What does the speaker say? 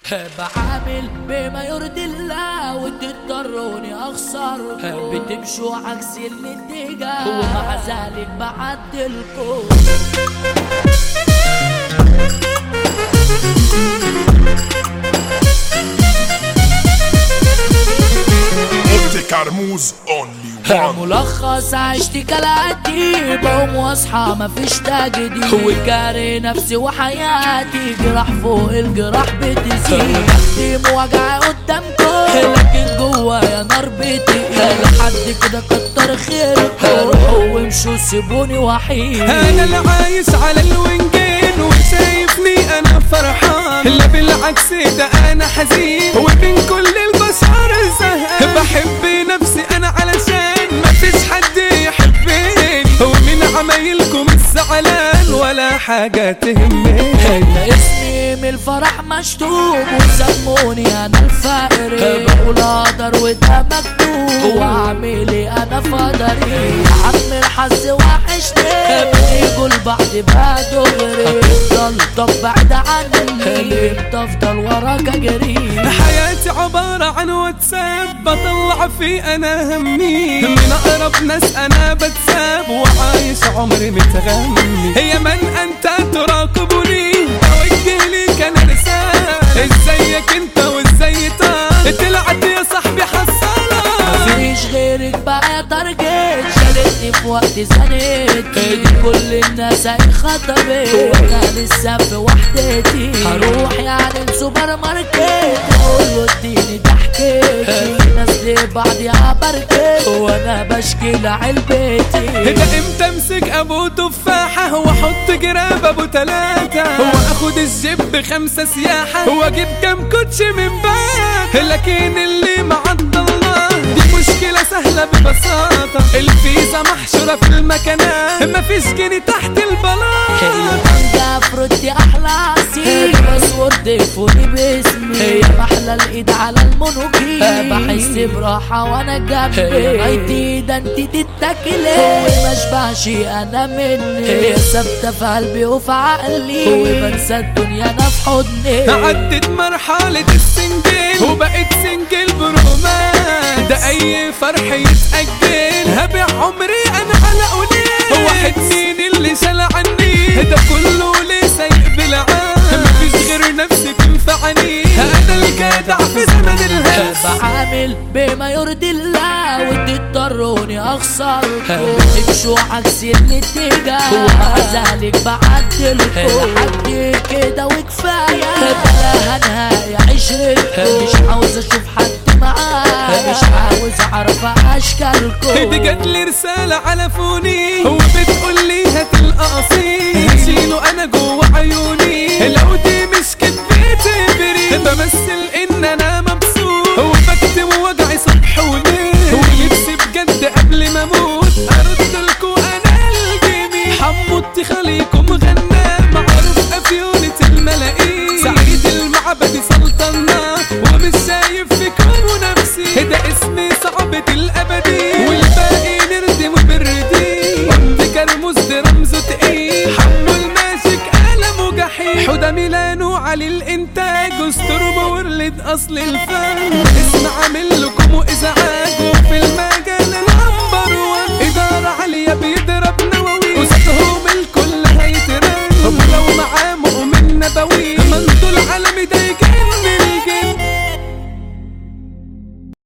بعامل بما يرضي الله وتضطروني اخسر بتمشوا عكس الاتجاه ومع ذلك بعدلكم اوبتي كرموز اونلي وان ملخص عشت كالعادي بقوم واصحى مفيش تجديد وكاري نفسي وحياتي جراح فوق الجراح بتزيد بختم وجعي قدامكم لكن جوايا نار بتقيل لحد كده كتر خيركم روحوا وامشوا سيبوني وحيد انا اللي عايش على الوينجين وشايفني انا فرحان لا بالعكس ده انا حزين وبين كل البشر زهقان بحب نفسي انا علشان مفيش حد يحبني ومن عمايلكم الزعلان ولا حاجة تهمني ده اسمي من الفرح مشطوب وسموني انا الفقر بقول اقدر وده مكتوب واعملي انا فقدري عم الحظ وحشني بنيجوا لبعض بقى دغري افضل طب بعد عني امتى افضل وراك اجري حياتي عبارة عن واتساب بطلع فيه انا همي من اقرب ناس انا بتساب وعايش عمري متغني هي من انت تراقبني اوجه ليك انا رسالة ازيك انت وازاي طال طلعت يا صاحبي حصالة مفيش غيرك بقى يا تارجت شالتني في وقت زنقت دي كل الناس انخطبت وانا لسه في وحدتي هروح يعني السوبر ماركت اقول له اديني ضحكتي ناس لبعض يا بركت وانا بشكي لعلبتي ده امتى امسك ابو تفاحة واحط جراب ابو تلاتة واخد الجيب بخمسة سياحة واجيب كام كوتش من باتا لكن اللي معد الله دي مشكلة سهلة ببساطة الفيزا محشورة في المكانات مفيش جنيه تحت البلاط المانجا فروتي احلى عصير باسورد فوني باسمي هي محلى الايد على المونوكي بحس براحة وانا جنبي نايتي ده انت تتاكلي هو ما اشبعش انا مني هي ثابتة في قلبي وفي عقلي وبنسى الدنيا انا في حضني عدت مرحلة السنجل وبقيت سنجل برومان ده اي فرح يتأجل هبيع عمري انا على قليل واحد مين اللي شال عني ده كله ليه سايق بالعام مفيش غير نفسي تنفعني انا الجدع في زمن الهلس بعامل بما يرضي الله وتضطروني اخسر بتمشوا عكس الاتجاه ومع ذلك بعدلكم لحد كده وكفايه بلا هنهاية عشرتكم مش عاوز اشوف حد معايا مش عاوز اعرف اشكالكم دي جات لي رسالة على فوني وبتقول لي هات القصير هشيله انا جوه عيوني لو دي مش كدبتي بري بمثل ان انا مبسوط وبكتم وجعي صبح وليل ونفسي بجد قبل ما اموت ارد لكم انا الجميل حمودتي خليكم غنى معروف افيونة الملاقين سعيد المعبد سلطنا ومش شايف فيكم ونفسي ده اسمي صعبة الابدي والباقي نردم بالردي عند كرموز ده رمزه تقيل حمو الماسك قلمه جحيم حوده ميلانو علي الانتاج استر مورلد اصل الفن اسم عامل لكم ازعاج